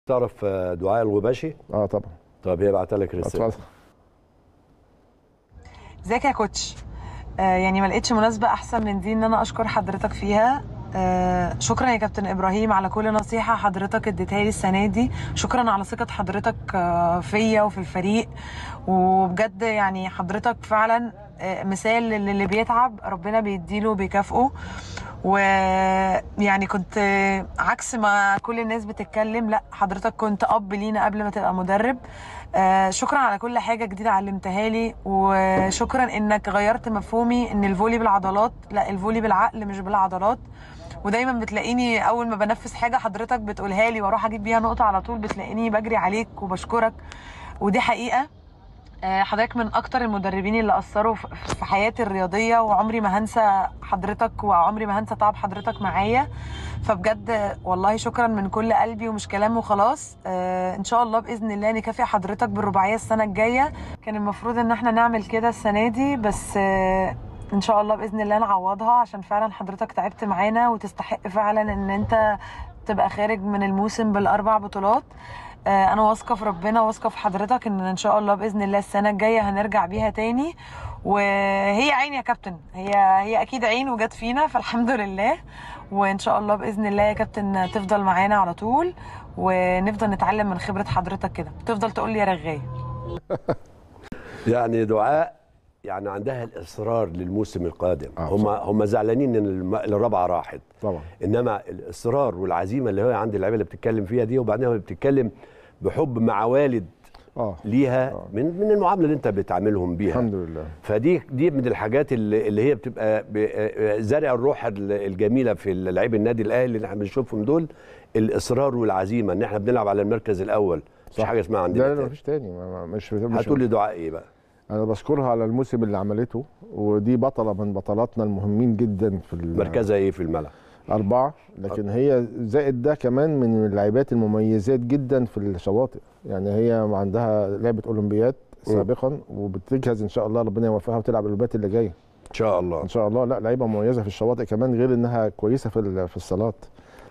تعرف آه، دعاء الغباشي اه طبعا طب هي بعت لك رساله اتفضل ازيك يا كوتش آه يعني ما لقيتش مناسبة أحسن من دي إن أنا أشكر حضرتك فيها آه شكرا يا كابتن إبراهيم على كل نصيحة حضرتك اديتها لي السنة دي شكرا على ثقة حضرتك آه فيا وفي الفريق وبجد يعني حضرتك فعلا آه مثال للي بيتعب ربنا بيديله وبيكافئه ويعني كنت آه، عكس ما كل الناس بتتكلم لا حضرتك كنت أب لينا قبل ما تبقى مدرب آه، شكرا على كل حاجه جديده علمتها لي وشكرا انك غيرت مفهومي ان الفولي بالعضلات لا الفولي بالعقل مش بالعضلات ودايما بتلاقيني اول ما بنفذ حاجه حضرتك بتقولها لي واروح اجيب بيها نقطه على طول بتلاقيني بجري عليك وبشكرك ودي حقيقه آه، حضرتك من اكتر المدربين اللي اثروا في في حياتي الرياضيه وعمري ما هنسى حضرتك وعمري ما هنسى تعب حضرتك معايا فبجد والله شكرا من كل قلبي ومش كلام وخلاص آه ان شاء الله باذن الله نكافئ حضرتك بالرباعيه السنه الجايه كان المفروض ان احنا نعمل كده السنه دي بس آه ان شاء الله باذن الله نعوضها عشان فعلا حضرتك تعبت معانا وتستحق فعلا ان انت تبقى خارج من الموسم بالاربع بطولات آه، انا واثقه في ربنا واثقه في حضرتك ان ان شاء الله باذن الله السنه الجايه هنرجع بيها تاني وهي عين يا كابتن هي هي اكيد عين وجت فينا فالحمد لله وان شاء الله باذن الله يا كابتن تفضل معانا على طول ونفضل نتعلم من خبره حضرتك كده تفضل تقول لي يا رغايه يعني دعاء يعني عندها الاصرار للموسم القادم آه، هم هم زعلانين ان الم- الرابعه راحت طبعا انما الاصرار والعزيمه اللي هي عند اللعيبه اللي بتتكلم فيها دي وبعدين هي بتتكلم بحب مع والد اه ليها آه. من من المعامله اللي انت بتعاملهم بيها الحمد لله فدي دي من الحاجات اللي, اللي هي بتبقى ب- آه، زارع الروح ال- الجميله في لعيب النادي الاهلي اللي احنا بنشوفهم دول الاصرار والعزيمه ان احنا بنلعب على المركز الاول مش صح. حاجه اسمها لا عندنا لا تاني. مفيش تاني ما- ما- مش مش هتقول لي دعاء ايه بقى انا بشكرها على الموسم اللي عملته ودي بطله من بطلاتنا المهمين جدا في ال- مركزها ايه في الملعب أربعة لكن هي زائد ده كمان من اللاعبات المميزات جدا في الشواطئ يعني هي عندها لعبة أولمبياد سابقا وبتجهز إن شاء الله ربنا يوفقها وتلعب الأولمبياد اللي جاية ان شاء الله إن شاء الله لا لعيبة مميزة في الشواطئ كمان غير إنها كويسة في ال- في الصالات